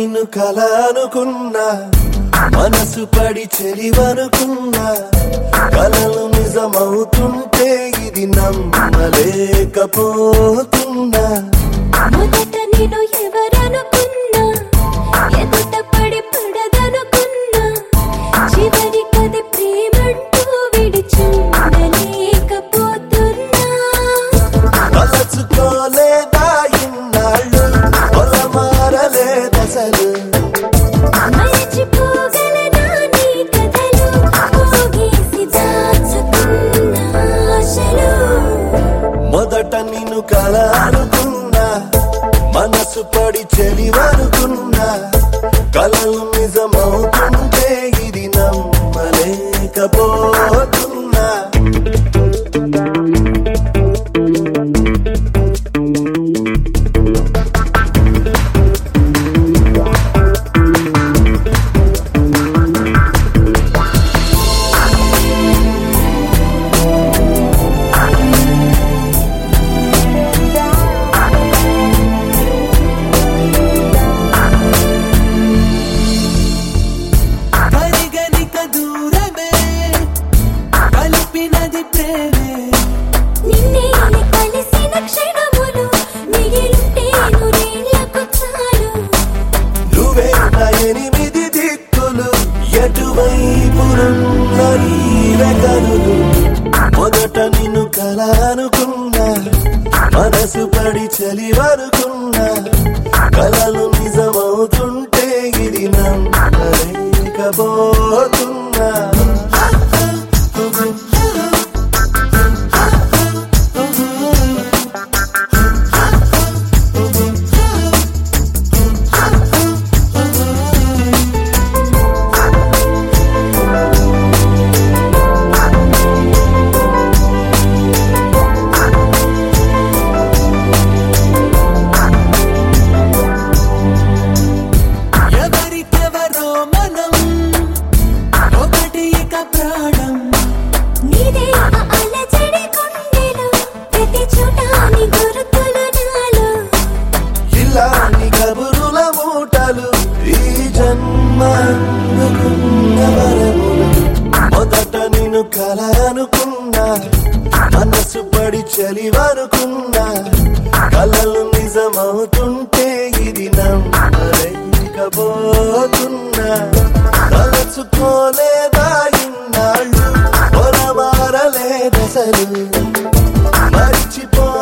నిన్ను కల అనుకున్నా మనసు పడి చెలివనుకున్నా కలలు నిజమవుతుంటే ఇది నమ్మలేకపోతున్నా మొదట నేను ఎవరనుకున్నా ఎదుట పడి పడదనుకున్నా చివరికది ప్రేమంటూ విడిచుండలేకపోతున్నా తలచుకోలేదా ఇన్నాళ్ళు పొలమారలేదసలు మరచిపోగలనా నీ కథలు పోగేసి దాచుకున్న ఆశలు మొదట నిన్ను కల అనుకున్నా మనసు పడి చెలివనుకున్నా కలలు నిజమవుతుంటే ఇది నమ్మలేకపోతున్నా పరిగణిక దూరమే కలిపినది ప్రేమే నిన్నే కలిసిన క్షణములు మిగిలితే నూరేళ్లకు చాలు నువ్వే నా ఎనిమిది దిక్కులు ఎటువైపునున్న నీవే కనులు మొదట నిన్ను కల అనుకున్నా మనసు పడి చలివనుకున్నా కలలు నిజమవుతుంటే ఇది నమ్మలేకపోతున్నా ఎవరికెవరో మనం ఒకటి ఇక ప్రాణం నీదే ఆ అలజడి గుండెలో ప్రతి చోట నీ గుర్తులు నాలో ఇలాంటి కబురుల మూటలు ఈ జన్మ అందుకున్న వరములు మొదట నిన్ను కల అనుకున్నా మనసు పడి చలివనుకున్నా కలలు నిజమవుతుంటే ఇది నమ్మలేకపోతున్నా తలచుకోలేదా ఇన్నాళ్ళు పొలమారలేదసలు మర్చిపో